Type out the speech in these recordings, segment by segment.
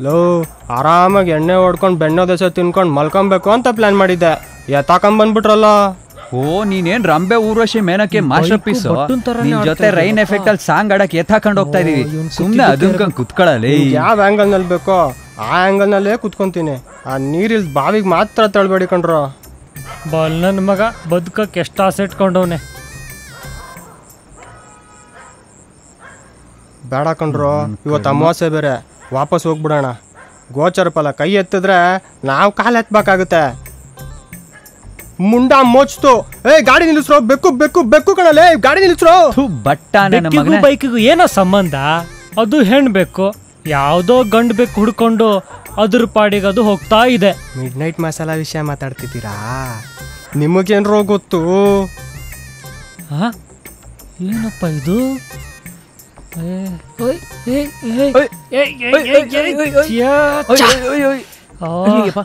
Low ಆರಾಮಾಗಿ ಎಣ್ಣೆ ಹೊಡ್ಕೊಂಡು ಬೆಣ್ಣೆ ದೋಸೆ ತಿನ್ಕೊಂಡು ಮಲ್ಕೊಬೇಕು ಅಂತ ಪ್ಲಾನ್ ಮಾಡಿದ್ದೆ ಎತ್ತಾಕೊಂಬಂದ್ಬಿಟ್ರಲ್ಲ ಓ ನೀನೇನ್ ರಂಬೆ ಊರ್ವಶಿ ಮೇನಕ್ಕೆ ಮಾಸ್ಟರ್ ಪೀಸ್ ಬಟ್ಟನ್ ಥರನೇ ನಿನ್ ಜೊತೆ ಆಡ್ತಾ ರೈನ್ ಎಫೆಕ್ಟ್ ಅಲ್ಲಿ ಸಾಂಗ್ ಆಡಕ್ ಎತ್ತಾಕೊಂಡ್ ಹೋಗ್ತಾ ಇದೀವಿ ಇವ್ನ್ ಸುಮ್ನೆ ಅದನ್ಕೊಂಡ್ ಕುತ್ಕೊಳ್ಳಲಿ ಯಾವ ಆ್ಯಂಗಲ್ನಲ್ಲಿ ಬೇಕೋ ಆ ಆ್ಯಂಗಲ್ನಲ್ಲೇ ಕುತ್ಕೊಂತೀನಿ ಆ ನೀರಿಲ್ ಬಾವಿಗೆ ಮಾತ್ರ ತಳ್ಬೇಡಿ ಕಣ್ರು ಬಲ್ ನನ್ನ ಮಗ ಬದುಕಕ್ಕೆ ಎಷ್ಟು ಆಸೆ ಇಟ್ಕೊಂಡವನೆ ಬೇಡ ಕಣ್ರು ಇವತ್ತು ಅಮಾವಾಸ್ಯೆ ಬೇರೆ ವಾಪಸ್ ಹೋಗ್ಬಿಡೋಣ ಗೋಚರ ಫಲ ಕೈ ಎತ್ತಿದ್ರೆ ನಾವು ಕಾಲು ಎತ್ತಬೇಕಾಗುತ್ತೆ ಮುಂಡ ಮೋಚ್ತು ಏ ಗಾಡಿ ನಿಲ್ಲಿಸ್ರೋ ಬೆಕ್ಕು ಬೆಕ್ಕು ಬೆಕ್ಕು ಕಣಲೇ ಗಾಡಿ ನಿಲ್ಲಿಸ್ರೋ ಥು, ಬಟ್ಟ ನನ್ನ ಬೆಕ್ಕಿಗೂ ಮಗನೇ ಬೈಕಿಗೂ ಏನೋ ಸಂಬಂಧ ಅದು ಹೆಣ್ ಬೇಕು ಯಾವುದೋ ಗಂಡು ಬೇಕು ಹುಡ್ಕೊಂಡು ಅದ್ರ ಪಾಡಿಗೆ ಅದು ಹೋಗ್ತಾ ಇದೆ ಮಿಡ್ ನೈಟ್ ಮಸಾಲ ವಿಷಯ ಮಾತಾಡ್ತಿದ್ದೀರಾ ನಿಮಗೇನ್ರೋ ಗೊತ್ತು ಆ? ಏನಪ್ಪ ಇದು ಏ, ಓಯ್, ಏ, ಏ, ಓಯ್. ಏ, ಏ, ಓಯ್, ಏ, ಓಯ್, ಏ, ಓಯ್, ಓಯ್, ಓಯ್. ಛ್ಯಾ, ಓಯ್, ಛ. ಓಯ್, ಓಯ್, ಓಯ್. ಆ, ಅಯ್ಯಯ್ಯಪ್ಪ.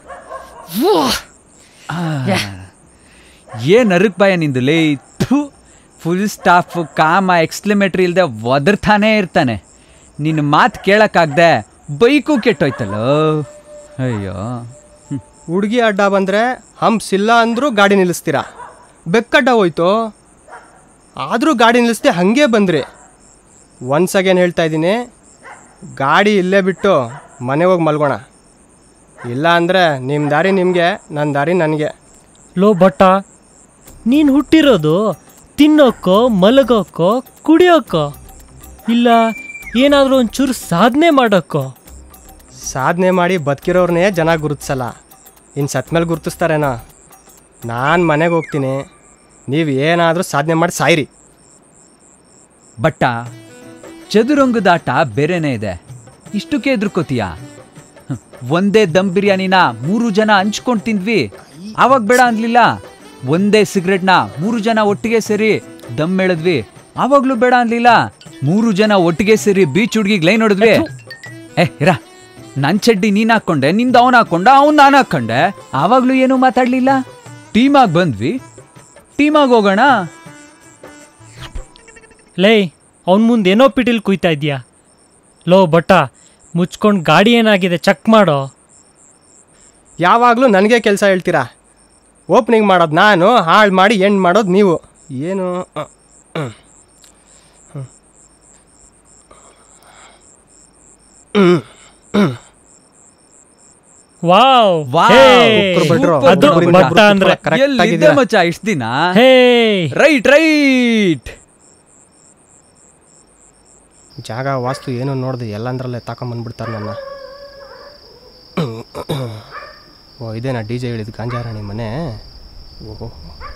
ಆ. ಏನ್ ಅರಕ್ ಬಾಯ ನಿಂದು ಲೇ ಫುಲ್ ಸ್ಟಾಫ್ ಕಾಮ ಎಕ್ಸ್ಕ್ಲಮೇಟ್ರಿ ಇಲ್ದೆ ಒದರ್ತಾನೇ ಇರ್ತಾನೆ ನಿನ್ನ ಮಾತು ಕೇಳಕ್ಕಾಗ್ದೆ ಬೈಕು ಕೆಟ್ಟೋಯ್ತಲ್ಲೋ ಅಯ್ಯೋ ಹುಡುಗಿ ಅಡ್ಡ ಬಂದರೆ ಹಂಪ್ಸ್ ಇಲ್ಲ ಅಂದರೂ ಗಾಡಿ ನಿಲ್ಲಿಸ್ತೀರಾ ಬೆಕ್ಕಡ್ಡ ಹೋಯ್ತು ಆದರೂ ಗಾಡಿ ನಿಲ್ಲಿಸ್ದೆ ಹಾಗೆ ಬಂದ್ರಿ ಒನ್ಸ್ ಅಗೇನ್ ಹೇಳ್ತಾ ಇದ್ದೀನಿ ಗಾಡಿ ಇಲ್ಲೇ ಬಿಟ್ಟು ಮನೆಗೆ ಹೋಗಿ ಮಲ್ಗೋಣ ಇಲ್ಲ ಅಂದರೆ ನಿಮ್ಮ ದಾರಿ ನಿಮಗೆ ನನ್ನ ದಾರಿ ನನಗೆ ಲೋ ಬಟ್ಟ ನೀನು ಹುಟ್ಟಿರೋದು ತಿನ್ನೋಕ್ಕೋ ಮಲಗೋಕ್ಕೋ ಕುಡಿಯೋಕ್ಕೋ ಇಲ್ಲ ಏನಾದರೂ ಒಂಚೂರು ಸಾಧನೆ ಮಾಡೋಕ್ಕೋ ಸಾಧನೆ ಮಾಡಿ ಬದುಕಿರೋರ್ನೇ ಜನ ಗುರುತಿಸಲ್ಲ ಇನ್ನು ಸತ್ಮೇಲೆ ಗುರುತಿಸ್ತಾರೇನೋ ನಾನು ಮನೆಗೆ ಹೋಗ್ತೀನಿ ನೀವು ಏನಾದರೂ ಸಾಧನೆ ಮಾಡಿ ಸಾಯಿರಿ ಬಟ್ಟ ಚದುರಂಗದಾಟ ಬೇರೆನೇ ಇದೆ ಇಷ್ಟಕ್ಕೆ ಎದುರ್ಕೋತೀಯ ಹ್ಮ್. ಒಂದೇ ದಮ್ ಬಿರಿಯಾನಿನ ಮೂರು ಜನ ಹಂಚ್ಕೊಂಡು ತಿಂದ್ವಿ ಆವಾಗ ಬೇಡ ಅನ್ಲಿಲ್ಲ ಒಂದೇ ಸಿಗರೆಟ್ನ ಮೂರು ಜನ ಒಟ್ಟಿಗೆ ಸೇರಿ ದಮ್ ಎಳೆದ್ವಿ ಆವಾಗ್ಲೂ ಬೇಡ ಅನ್ಲಿಲ್ಲ ಮೂರು ಜನ ಒಟ್ಟಿಗೆ ಸೇರಿ ಬೀಚ್ ಹುಡ್ಗಿಗ್ ಲೈನ್ ಹೊಡೆದ್ವಿ ಏ ಇರ ನನ್ ಚಡ್ಡಿ ನೀನ್ ಹಾಕೊಂಡೆ ನಿಂದ ಅವನ್ ಹಾಕೊಂಡ ಅವ್ನ್ ನಾನು ಹಾಕೊಂಡೆ ಆವಾಗ್ಲೂ ಏನು ಮಾತಾಡ್ಲಿಲ್ಲ ಟೀಮಾಗ್ ಬಂದ್ವಿ ಟೀಮಾಗ್ ಹೋಗೋಣ ಲೇ ಅವನ ಮುಂದೆ ಏನೋ ಪಿಟಿಲ್ ಕುಯ್ತಾ ಇದೀಯಾ ಲೋ ಬಟ್ಟ ಮುಚ್ಕೊಂಡು ಗಾಡಿ ಏನಾಗಿದೆ ಚೆಕ್ ಮಾಡೋ ಯಾವಾಗಲೂ ನನಗೆ ಕೆಲಸ ಹೇಳ್ತೀರಾ ಓಪನಿಂಗ್ ಮಾಡೋದು ನಾನು ಹಾಳು ಮಾಡಿ ಎಂಡ್ ಮಾಡೋದು ನೀವು ಏನು ಅ, ಹ್ಮ್. ವಾವ್ ವಾವ್, ಹೇ! ಕುಕ್ಕರ್ ಭಟ್ರು, ಅದು ಒಬ್ಬರಿಂದ ಬಟ್ಟ ಒಬ್ರು ಅಂದ್ರೆ correct ಎಲ್ಲಿದ್ದೆ ಆಗಿದ್ದೀರಾ? ಮಚ್ಚ ಇಷ್ಟ ದಿನ ಹೇ ರೈಟ್ ರೈಟ್ ಜಾಗ ವಾಸ್ತು ಏನೋ ನೋಡ್ದೆ ಎಲ್ಲಂದ್ರಲ್ಲೇ ತಗೊಂಬಂದ್ಬಿಡ್ತಾರೆ ನನ್ನ ಓ ಇದೇನಾ ಡಿ ಜೆ ಹೇಳಿದ ಗಾಂಜಾರಾಣಿ ಮನೆ ಓಹೋ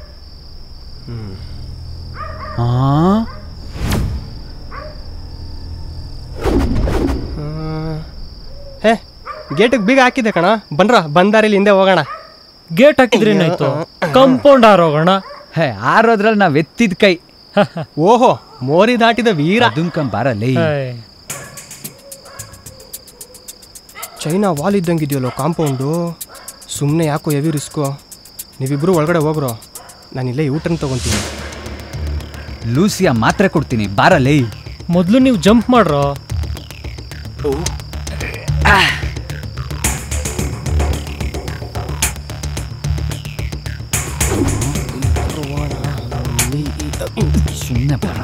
ಹೇ ಗೇಟಿಗೆ ಬೀಗ ಹಾಕಿದೆ ಕಣ ಬನ್ರ ಬಂದಾರಿಲಿ ಹಿಂದೆ ಹೋಗೋಣ ಗೇಟ್ ಹಾಕಿದ್ರೇನಾಯ್ತು ಕಂಪೌಂಡ್ ಆರೋಗೋಣ ಹೇ ಆರೋದ್ರಲ್ಲಿ ನಾವ್ ಎತ್ತಿದ ಕೈ ಓಹೋ ಮೋರಿ ದಾಟಿದ ವೀರ ಅದುಂಕಂ ಬಾರಲೇ ಹೇ. ಚೈನಾ ವಾಲ್ ಇದ್ದಂಗಿದೆಯಲ್ಲೋ ಕಾಂಪೌಂಡು ಸುಮ್ಮನೆ ಯಾಕೋ ಹೆವಿ ರಿಸ್ಕು ನೀವಿಬ್ಬರು ಒಳಗಡೆ ಹೋಗ್ರೋ ನಾನು ಇಲ್ಲೇ ಯೂಟರ್ನ್ ತೊಗೊತೀನಿ ಲೂಸಿಯಾ ಮಾತ್ರೆ ಕೊಡ್ತೀನಿ ಬಾರಲೇ ಮೊದ್ಲು ನೀವು ಜಂಪ್ ಮಾಡ್ರೋ ಸುಮ್ಮನೆ ಬಾರ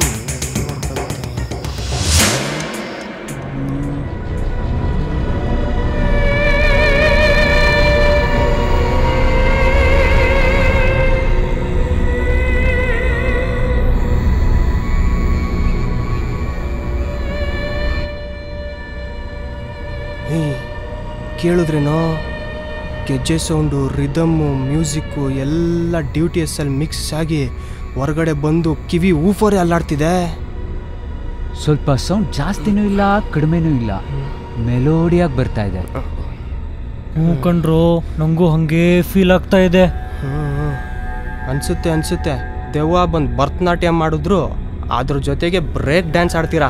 ಏ ಕೇಳಿದ್ರೇನೋ ಗೆಜ್ಜೆ ಸೌಂಡು ರಿದಮ್ಮು ಮ್ಯೂಸಿಕ್ಕು ಎಲ್ಲ ಡ್ಯೂಟಿಯಸ್ಸಲ್ಲಿ ಮಿಕ್ಸ್ ಆಗಿ ಹೊರಗಡೆ ಬಂದು ಕಿವಿ ಊಫೋರೆ ಅಲ್ಲಾಡ್ತಿದೆ ಸ್ವಲ್ಪ ಸೌಂಡ್ ಜಾಸ್ತಿನೂ ಇಲ್ಲ ಕಡಿಮೆನೂ ಇಲ್ಲ ಮೆಲೋಡಿಯಾಗಿ ಬರ್ತಾ ಇದೆ ಹ್ಞೂ ಕಣ್ರು ನಂಗೂ ಹಂಗೆ ಫೀಲ್ ಆಗ್ತಾ ಇದೆ ಹ್ಮ್. ಅನ್ಸುತ್ತೆ ಅನ್ಸುತ್ತೆ ದೆವ್ವ ಬಂದು ಭರತನಾಟ್ಯ ಮಾಡಿದ್ರು ಅದ್ರ ಜೊತೆಗೆ ಬ್ರೇಕ್ ಡ್ಯಾನ್ಸ್ ಆಡ್ತೀರಾ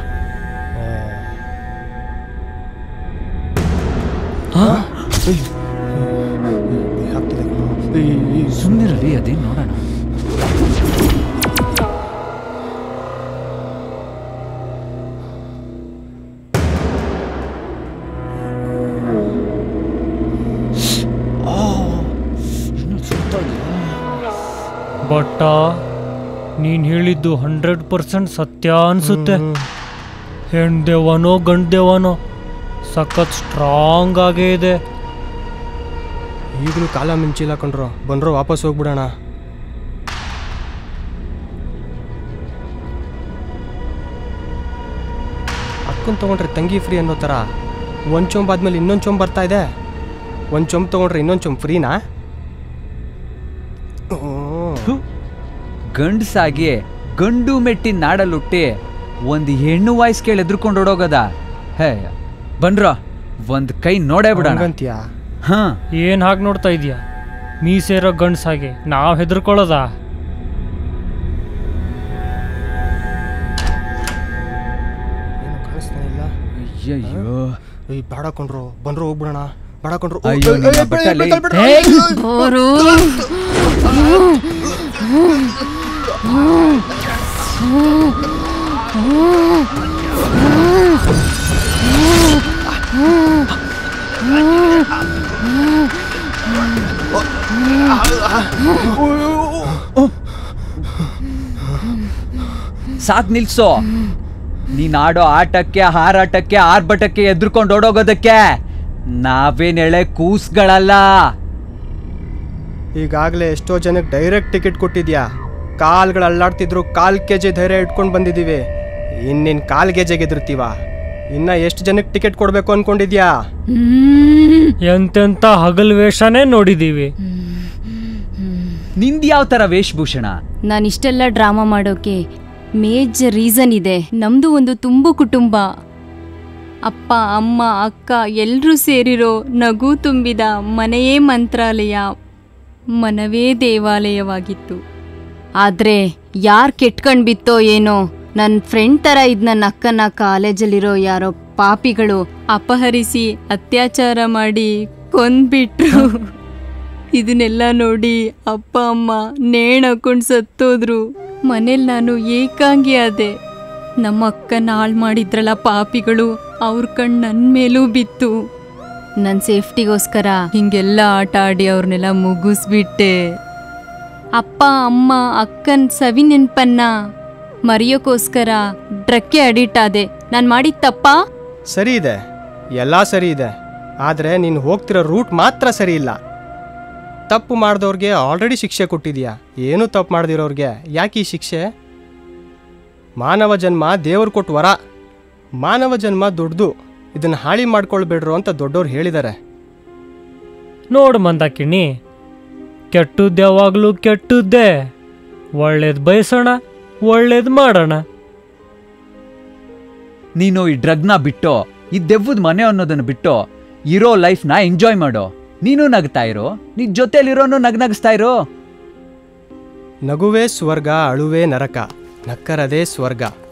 ಆಗ್ತಿದೆ ಕಣೋ. ಏಯ್, ಏಯ್, ಸುಮ್ಮನಿರಲಿ ಅದೇನು ನೋಡೋಣ ಬಟ್ಟ ನೀನ್ ಹೇಳಿದ್ದು ಹಂಡ್ರೆಡ್ ಪರ್ಸೆಂಟ್ ಸತ್ಯ ಅನ್ಸುತ್ತೆ ಹೆಣ್ದೇವನೋ ಗಂಡ್ದೇವನೋ ಸಖತ್ ಸ್ಟ್ರಾಂಗ್ ಆಗೇ ಇದೆ ಈಗಲೂ ಕಾಲ ಮಿಂಚಿಲ್ಲ ಕಣ್ರೋ ಬಂದ್ರು ವಾಪಸ್ ಹೋಗ್ಬಿಡೋಣ ಅಕ್ಕನ್ ತೊಗೊಂಡ್ರೆ ತಂಗಿ ಫ್ರೀ ಅನ್ನೋ ಥರ ಒಂದು ಚೊಂಬ್ ಆದ್ಮೇಲೆ ಇನ್ನೊಂದು ಚೊಂಬ್ ಬರ್ತಾ ಇದೆ ಒಂದು ಚೊಂಬ್ ತೊಗೊಂಡ್ರೆ ಇನ್ನೊಂದು ಚೊಂಬ್ ಫ್ರೀನಾ ಗಂಡಸಾಗಿ ಗಂಡು ಮೆಟ್ಟಿನ ನಾಡಲ್ಲುಟ್ಟಿ ಒಂದು ಹೆಣ್ಣು ವಾಯ್ಸ್ ಕೇಳಿ ಎದ್ರುಕೊಂಡು ಓಡೋಗದ ಹೇ ಬನ್ರೋ ಒಂದ್ ಕೈ ನೋಡೇ ಬಿಡೋಣ ಹಂಗಂತ್ಯಾ ಹಾ ಏನ್ ಹಾಗೆ ನೋಡ್ತಾ ಇದೀಯಾ ಮೀಸೇರೋ ಗಂಡ್ಸ್ ಹಾಗೆ ನಾವ್ ಹೆದರ್ಕೊಳ್ಳೋದಾ ಏನು ಕಾಣಿಸ್ತಾನೆ ಇಲ್ಲ ಅಯ್ಯಯ್ಯೋ ಏಯ್ ಬೇಡ ಕೊಂಡ್ರು ಬಂದ್ರು ಹೋಗ್ಬಿಡೋಣ ಬೇಡ ಕೊಂಡ್ರು ಅಯ್ಯೋ, ನಿನ್ನ ಬಟ್ಟಲಿ. ಬೋರು ಸಾಕ್ ನಿಲ್ಸೋ ನೀನ್ ಆಡೋ ಆಟಕ್ಕೆ ಹಾರಾಟಕ್ಕೆ ಆರ್ಭಟಕ್ಕೆ ಎದ್ರುಕೊಂಡು ಓಡೋಗೋದಕ್ಕೆ ನಾವೇನ್ ಎಳೆ ಕೂಸ್ಗಳಲ್ಲ ಈಗಾಗಲೇ ಎಷ್ಟೋ ಜನಕ್ಕೆ ಡೈರೆಕ್ಟ್ ಟಿಕೆಟ್ ಕೊಟ್ಟಿದ್ಯಾ ಕಾಲ್ಗಳು ಅಲ್ಲಾಡ್ತಿದ್ರು ಕಾಲ್ ಕೆ ಜಿ ಧೈರ್ಯ ಇಟ್ಕೊಂಡು ಬಂದಿದ್ದೀವಿ ಇನ್ನಿನ್ ಕಾಲ್ ಗೆ ಗೆದಿರ್ತೀವ ಇನ್ನ ಎಷ್ಟು ಜನಕ್ಕೆ ಟಿಕೆಟ್ ಕೊಡಬೇಕು ಅನ್ಕೊಂಡಿದ್ಯಾ ಹ್ಮ್. ಎಂತೆಂತ ಹಗಲ್ ವೇಷನೇ ನೋಡಿದೀವಿ ನಿಂದ್ ಯಾವ ತರ ವೇಷಭೂಷಣ ನಾನು ಇಷ್ಟೆಲ್ಲ ಡ್ರಾಮಾ ಮಾಡೋಕೆ ಮೇಜರ್ ರೀಸನ್ ಇದೆ ನಮ್ದು ಒಂದು ತುಂಬು ಕುಟುಂಬ ಅಪ್ಪ ಅಮ್ಮ ಅಕ್ಕ ಎಲ್ಲರೂ ಸೇರಿರೋ ನಗು ತುಂಬಿದ ಮನೆಯೇ ಮಂತ್ರಾಲಯ ಮನವೇ ದೇವಾಲಯವಾಗಿತ್ತು ಆದ್ರೆ ಯಾರ್ ಕೆಟ್ಕಂಡ್ ಬಿತ್ತೋ ಏನೋ ನನ್ನ ಫ್ರೆಂಡ್ ತರ ಇದ್ ನನ್ನ ಅಕ್ಕನ ಕಾಲೇಜಲ್ಲಿರೋ ಯಾರೋ ಪಾಪಿಗಳು ಅಪಹರಿಸಿ ಅತ್ಯಾಚಾರ ಮಾಡಿ ಕೊಂದ್ಬಿಟ್ರು ಇದನ್ನೆಲ್ಲ ನೋಡಿ ಅಪ್ಪ ಅಮ್ಮ ನೇಣ್ ಹಾಕೊಂಡ್ ಸತ್ತೋದ್ರು ಮನೇಲಿ ನಾನು ಏಕಾಂಗಿ ಆದೆ ನಮ್ಮ ಅಕ್ಕನ ಹಾಳು ಮಾಡಿದ್ರಲ್ಲ ಪಾಪಿಗಳು ಅವ್ರ ಕಣ್ ನನ್ ಮೇಲೂ ಬಿತ್ತು ನನ್ನ ಸೇಫ್ಟಿಗೋಸ್ಕರ ಹಿಂಗೆಲ್ಲ ಆಟ ಆಡಿ ಅವ್ರನ್ನೆಲ್ಲ ಮುಗಿಸ್ಬಿಟ್ಟೆ ಅಪ್ಪ ಅಮ್ಮ ಅಕ್ಕನ್ ಸವಿ ನೆನ್ಪನ್ನ ಮರೆಯೋಕ್ಕೋಸ್ಕರ ಡ್ರಕ್ಕೆ ಅಡಿಟ್ ಆದೆ ನಾನು ಮಾಡಿದ ತಪ್ಪಾ ಸರಿ ಇದೆ ಎಲ್ಲ ಸರಿ ಇದೆ ಆದರೆ ನೀನು ಹೋಗ್ತಿರೋ ರೂಟ್ ಮಾತ್ರ ಸರಿ ಇಲ್ಲ ತಪ್ಪು ಮಾಡಿದವ್ರಿಗೆ ಆಲ್ರೆಡಿ ಶಿಕ್ಷೆ ಕೊಟ್ಟಿದ್ಯಾ ಏನೂ ತಪ್ಪು ಮಾಡ್ದಿರೋರ್ಗೆ ಯಾಕೆ ಈ ಶಿಕ್ಷೆ ಮಾನವ ಜನ್ಮ ದೇವ್ರು ಕೊಟ್ಟು ವರ ಮಾನವ ಜನ್ಮ ದೊಡ್ಡದು ಇದನ್ನು ಹಾಳಿ ಮಾಡ್ಕೊಳ್ಬೇಡ್ರು ಅಂತ ದೊಡ್ಡವ್ರು ಹೇಳಿದ್ದಾರೆ ನೋಡು ಮಂದಾಕಿಣಿ ಕೆಟ್ಟದ್ದು ಯಾವಾಗಲೂ ಕೆಟ್ಟದ್ದೇ ಒಳ್ಳೇದು ಬಯಸೋಣ ಒಳ್ಳೇದು ಮಾಡೋಣ ನೀನು ಈ ಡ್ರಗ್ನ ಬಿಟ್ಟು ಈ ದೆವ್ವದ ಮನೆ ಅನ್ನೋದನ್ನ ಬಿಟ್ಟು ಇರೋ ಲೈಫ್ನ ಎಂಜಾಯ್ ಮಾಡು ನೀನು ನಗ್ತಾ ಇರೋ ನಿನ್ ಜೊತೆಲಿರೋನು ನಗ್ನಗಿಸ್ತಾ ಇರೋ ನಗುವೇ ಸ್ವರ್ಗ ಅಳುವೇ ನರಕ ನಕ್ಕರದೇ ಸ್ವರ್ಗ